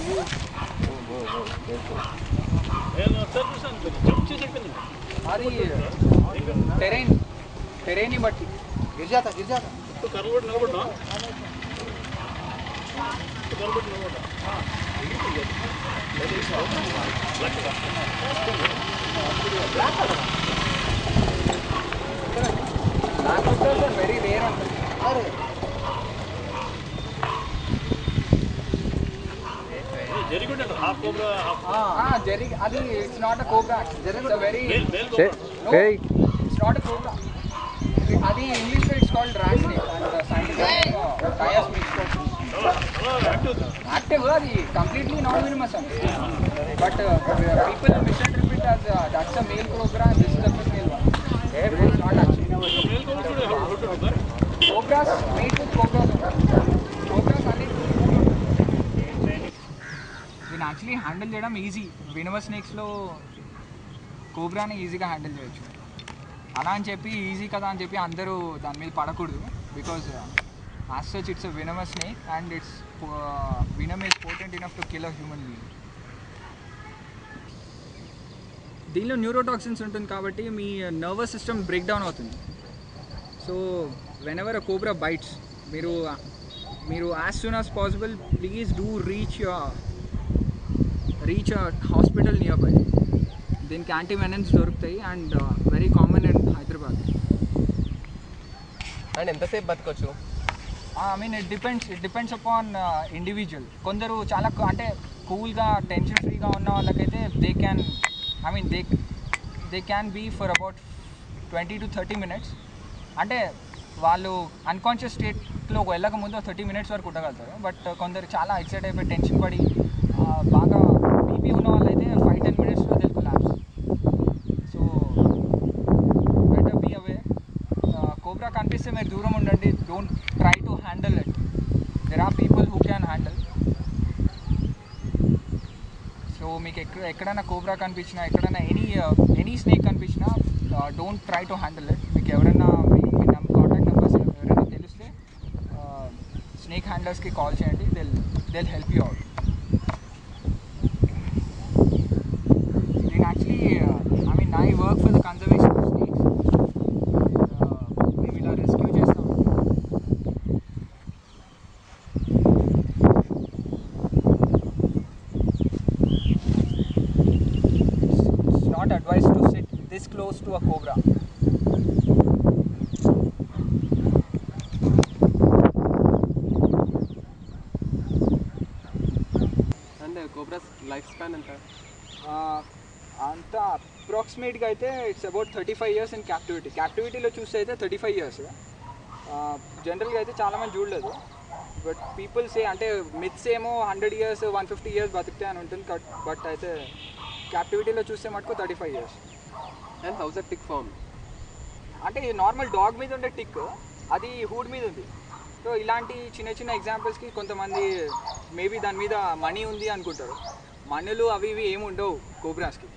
నేను ఒకసారి చూసాను కొంచెం జంప్ చేసి అయిపోయింది అది టెరైన్ టెరైన్ని బట్టి గిర్ జాతా గిర్ జాతా చుట్టూ కర్రబడి నిలబడ్డా చుట్టూ కర్రబడి నిలబడ్డా నాకు వెరీ రేర్ ఉంటుంది అరే జరిగి హాఫ్ కోబ్రా హాఫ్ జరి అది it's not a cobra it's very male male cobra it's not a cobra అది ఇంగ్లీష్లో it's called rat snake and scientific tyres mix active active అది కంప్లీట్లీ నాన్ వినిమస్ అండి but people misinterpret as that's a male cobra and this is a female one it's not actually male cobra కూడా how to do cobras mate with cobras cobras అన్ని దీన్ని actually handle చేయడం easy venomous స్నేక్స్లో కోబ్రాని ఈజీగా handle చేయొచ్చు అలా అని చెప్పి easy కదా అని చెప్పి అందరూ దాని మీద పడకూడదు because as such it's a venomous snake and it's venom is potent enough to kill a human being దీనిలో న్యూరోటాక్సిన్స్ ఉంటుంది కాబట్టి మీ నర్వస్ సిస్టమ్ బ్రేక్ డౌన్ అవుతుంది so whenever a cobra bites మీరు మీరు as soon as possible please do reach reach hospital nearby దీనికి antivenoms దొరుకుతాయి and very common in Hyderabad and ఎంతసేపు బతకొచ్చు I mean it depends it depends upon individual కొందరు చాలా కు- అంటే కూల్గా టెన్షన్ ఫ్రీగా ఉన్న వాళ్ళకైతే they can I mean they they can be for about twenty to thirty minutes అంటే వాళ్ళు అన్కాన్షియస్ స్టేట్లో వెళ్ళక ముందు థర్టీ మినిట్స్ వరకు ఉండగలుగుతారు బట్ కొందరు చాలా ఎక్సైట్ అయిపోయి టెన్షన్ పడి ఆ, బాగా బీపీ ఉన్న వాళ్ళైతే ఫైవ్ టెన్ మినిట్స్లో Telugu labs so better be away cobra కనిపిస్తే మీరు దూరం ఉండండి don't try to handle it there are people who can handle so మీకు ఎక్కడ ఎక్కడైనా కోబ్రా కనిపించినా ఎక్కడైనా ఎనీ ఎనీ స్నేక్ కనిపించినా don't try to handle it మీకు ఎవరైనా మీ మీ కాంటాక్ట్ నెంబర్స్ ఎవరైనా తెలిస్తే స్నేక్ హ్యాండర్స్కి కాల్ చేయండి they'll they'll help you out నేను actually I mean I work for the conservation of snakes మేము ఇలా రెస్క్యూ చేస్తాం It's not advised to sit this close to a cobra. And cobras life span ఎంత Uh, అంత అప్రాక్సిమేట్గా అయితే it's about thirty five years in captivity క్యాప్టివిటీలో చూస్తే అయితే థర్టీ ఫైవ్ ఇయర్స్ జనరల్గా అయితే చాలామంది చూడలేదు బట్ పీపుల్స్ అంటే మిత్స్ ఏమో hundred years one fifty years బతికితే అని ఉంటుంది బట్ అయితే క్యాప్టివిటీలో చూస్తే మటుకు thirty five years and house a tick farm అంటే నార్మల్ డాగ్ మీద ఉండే టిక్ అది హూడ్ మీద ఉంది సో ఇలాంటి చిన్న చిన్న ఎగ్జాంపుల్స్కి కొంతమంది మేబీ దాని మీద మనీ ఉంది అనుకుంటారు మనులు అవి ఇవి ఏమి ఉండవు కోబ్రాస్కి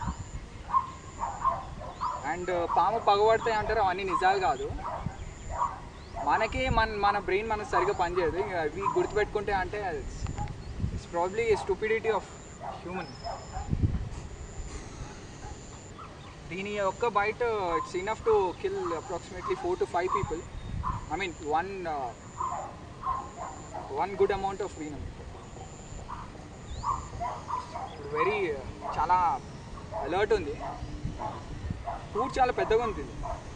అండ్ పాము పగబడతాయి అంటారు అవన్నీ నిజాలు కాదు మనకే మన మన బ్రెయిన్ మనకు సరిగ్గా పనిచేయదు ఇంకా అవి గుర్తుపెట్టుకుంటే అంటే it's probably stupidity of human దీని ఒక్క bite it's enough to kill approximately four to five people I mean one one good amount of venom very చాలా అలర్ట్ ఉంది ఫుడ్ చాలా పెద్దగా ఉంటుంది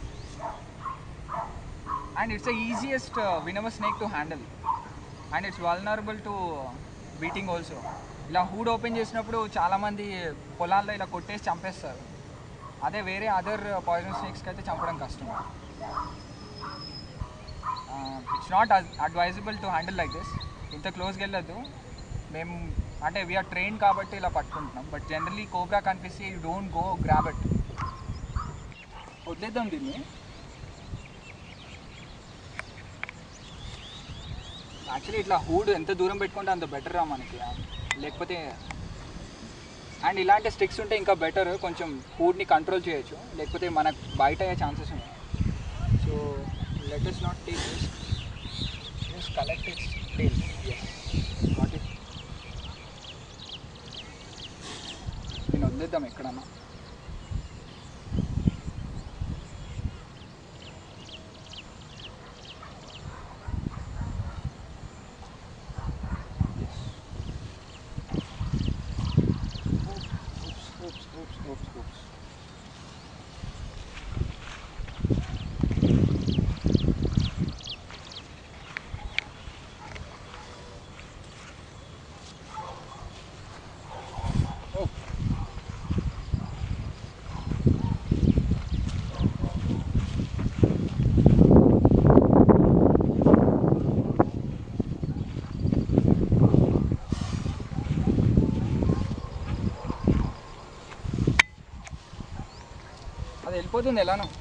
and it's the easiest venomous snake to handle and it's vulnerable to beating also ఇలా hood open చేసినప్పుడు చాలామంది పొలాల్లో ఇలా కొట్టేసి చంపేస్తారు అదే వేరే అదర్ పాయిజన్ స్నేక్స్కి అయితే చంపడం కష్టం it's not advisable to handle like this ఇంత క్లోజ్కి వెళ్ళొద్దు మేము అంటే వీఆర్ ట్రైన్ కాబట్టి ఇలా పట్టుకుంటున్నాం బట్ జనరలీ కోబ్రా కనిపిస్తే you don't go grab it వదిలేద్దాం దీన్ని యాక్చువల్లీ ఇట్లా హూడ్ ఎంత దూరం పెట్టుకుంటే అంత బెటర్ రా మనకి లేకపోతే అండ్ ఇలాంటి స్టిక్స్ ఉంటే ఇంకా బెటర్ కొంచెం హూడ్ని కంట్రోల్ చేయొచ్చు లేకపోతే మనకు బయట అయ్యే ఛాన్సెస్ ఉన్నాయి so let us not take risk just collect it's tail yes got it కలుద్దాం ఎక్కడన్నా అది వెళ్ళిపోతుంది ఎలానో